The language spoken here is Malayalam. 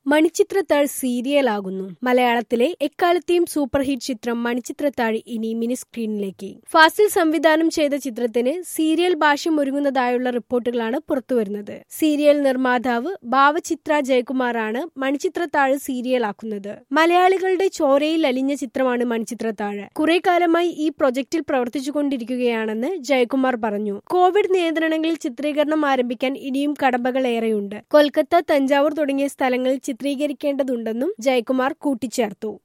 മണിച്ചിത്രത്താഴ് സീരിയലാകുന്നു മലയാളത്തിലെ എക്കാലത്തെയും സൂപ്പർ ഹിറ്റ് ചിത്രം മണിച്ചിത്രത്താഴ് ഇനി മിനി സ്ക്രീനിലേക്ക് ഫാസിൽ സംവിധാനം ചെയ്ത ചിത്രത്തിന് സീരിയൽ ഭാഷ്യം ഒരുങ്ങുന്നതായുള്ള റിപ്പോർട്ടുകളാണ് പുറത്തുവരുന്നത് സീരിയൽ നിർമ്മാതാവ് ഭാവചിത്ര ജയകുമാറാണ് മണിച്ചിത്രത്താഴ് സീരിയലാക്കുന്നത് മലയാളികളുടെ ചോരയിൽ അലിഞ്ഞ ചിത്രമാണ് മണിച്ചിത്രത്താഴ് കുറെ കാലമായി ഈ പ്രൊജക്ടിൽ പ്രവർത്തിച്ചുകൊണ്ടിരിക്കുകയാണെന്ന് ജയകുമാർ പറഞ്ഞു കോവിഡ് നിയന്ത്രണങ്ങളിൽ ചിത്രീകരണം ആരംഭിക്കാൻ ഇനിയും കടമ്പകൾ ഏറെയുണ്ട് കൊൽക്കത്ത തഞ്ചാവൂർ തുടങ്ങിയ സ്ഥലങ്ങളിൽ ചിത്രീകരിക്കേണ്ടതുണ്ടെന്നും ജയകുമാർ കൂട്ടിച്ചേർത്തു